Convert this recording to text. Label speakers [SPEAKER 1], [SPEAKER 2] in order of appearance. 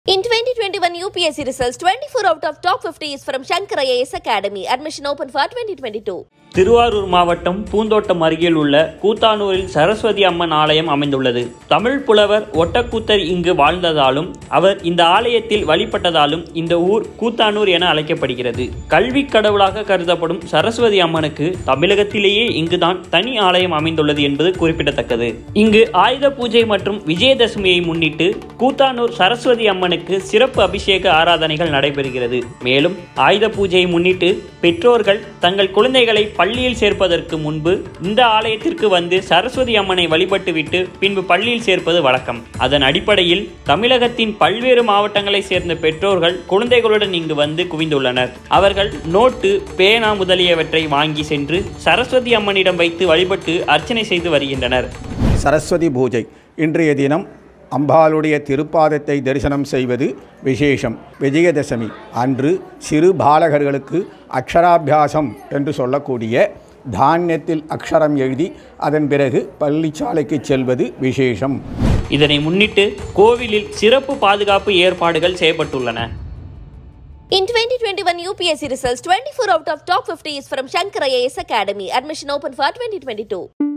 [SPEAKER 1] In 2021 UPSC results, 24 out of top 50 is from Shankar IAS Academy. Admission open for 2022.
[SPEAKER 2] Thiruvarur மாவட்டம் பூந்தோட்டம் அருகில் உள்ள கூத்தானூரில் சரஸ்வதி அம்மன் ஆலயம் அமைந்துள்ளது தமிழ் புலவர் ஒட்டக்கூத்தர் இங்கு வாழ்ந்ததாலும் அவர் இந்த ஆலயத்தில் வழிபட்டதாலும் இந்த ஊர் கூத்தானூர் என அழைக்கப்படுகிறது கல்வி கடவுளாக கருதப்படும் சரஸ்வதி அம்மனுக்கு தமிழகத்திலேயே இங்குதான் தனி ஆலயம் அமைந்துள்ளது என்பது குறிப்பிடத்தக்கது இங்கு ஆயுத பூஜை மற்றும் விஜயதசமியை முன்னிட்டு கூத்தானூர் சரஸ்வதி அம்மனுக்கு சிறப்பு அபிஷேக ஆராதனைகள் நடைபெறுகிறது மேலும் ஆயுத பூஜையை முன்னிட்டு பெற்றோர்கள் தங்கள் குழந்தைகளை பள்ளியில் சேர்ப்பதற்கு முன்பு இந்த ஆலயத்திற்கு வந்து சரஸ்வதி அம்மனை வழிபட்டுவிட்டு பின்பு பள்ளியில் சேர்ப்பது வழக்கம் அதன் அடிப்படையில் தமிழகத்தின் பல்வேறு மாவட்டங்களைச் சேர்ந்த பெற்றோர்கள் குழந்தைகளுடன் இங்கு வந்து குவிந்துள்ளனர் அவர்கள் நோட்டு பேனா முதலியவற்றை வாங்கி சென்று சரஸ்வதி அம்மனிடம் வைத்து வழிபட்டு அர்ச்சனை செய்து வருகின்றனர்
[SPEAKER 3] சரஸ்வதி பூஜை இன்றைய தினம் அம்பாளுடைய திருப்பாதத்தை தரிசனம் செய்வது விசேஷம் விஜயதசமி அன்று சிறு பாலகர்களுக்கு அக்ஷராபியாசம் என்று சொல்லக்கூடிய தானியத்தில் அக்ஷரம் எழுதி அதன் பிறகு பள்ளிச்சாலைக்கு செல்வது விசேஷம்
[SPEAKER 2] இதனை முன்னிட்டு கோவிலில் சிறப்பு பாதுகாப்பு ஏற்பாடுகள் செய்யப்பட்டுள்ளன
[SPEAKER 1] In 2021 UPSC results, 24 out of top 50 is from Shankar IAS Academy. Admission open for 2022.